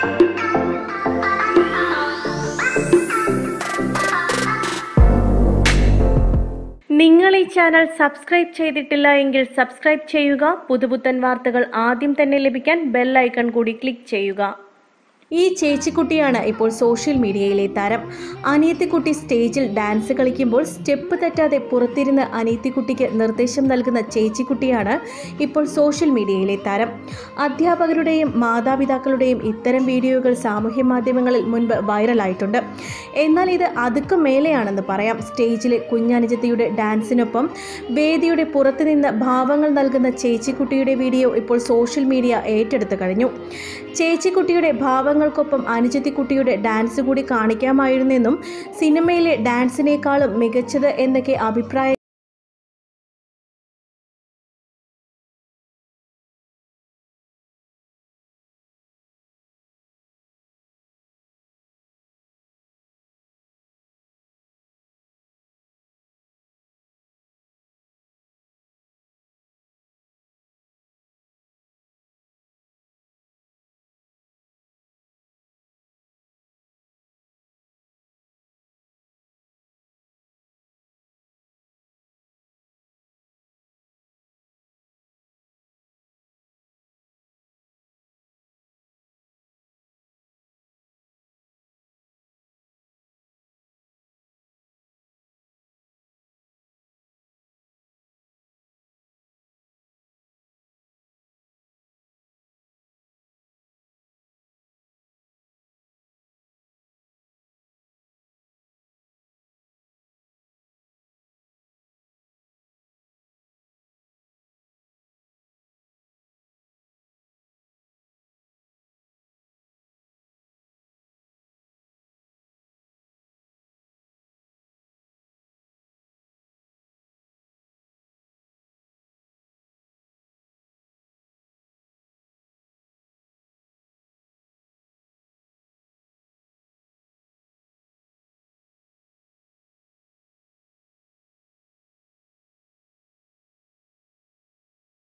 നിങ്ങൾ ഈ channel subscribe ചെയ്തിട്ടില്ല എങ്കിൽ സബ്സ്ക്രൈബ് ചെയ്യുക പുതുപുത്തൻ വാർത്തകൾ ആദ്യം തന്നെ ലഭിക്കാൻ ബെൽ ഐക്കൺ കൂടി ക്ലിക്ക് ചെയ്യുക ഈ ചേച്ചിക്കുട്ടിയാണ് ഇപ്പോൾ സോഷ്യൽ മീഡിയയിലെ താരം അനിയത്തിക്കുട്ടി സ്റ്റേജിൽ ഡാൻസ് കളിക്കുമ്പോൾ സ്റ്റെപ്പ് തെറ്റാതെ പുറത്തിരുന്ന് അനിയത്തിക്കുട്ടിക്ക് നിർദ്ദേശം നൽകുന്ന ചേച്ചിക്കുട്ടിയാണ് ഇപ്പോൾ സോഷ്യൽ മീഡിയയിലെ താരം അധ്യാപകരുടെയും മാതാപിതാക്കളുടെയും ഇത്തരം വീഡിയോകൾ സാമൂഹ്യ മാധ്യമങ്ങളിൽ മുൻപ് വൈറലായിട്ടുണ്ട് എന്നാൽ ഇത് അതുക്കും മേലെയാണെന്ന് പറയാം സ്റ്റേജിലെ കുഞ്ഞനുജത്തിയുടെ ഡാൻസിനൊപ്പം വേദിയുടെ പുറത്തുനിന്ന് ഭാവങ്ങൾ നൽകുന്ന ചേച്ചിക്കുട്ടിയുടെ വീഡിയോ ഇപ്പോൾ സോഷ്യൽ മീഡിയ ഏറ്റെടുത്തു കഴിഞ്ഞു ചേച്ചിക്കുട്ടിയുടെ ഭാവങ്ങൾക്കൊപ്പം അനുജത്തിക്കുട്ടിയുടെ ഡാൻസ് കൂടി കാണിക്കാമായിരുന്നെന്നും സിനിമയിലെ ഡാൻസിനേക്കാളും മികച്ചത് എന്നൊക്കെ അഭിപ്രായം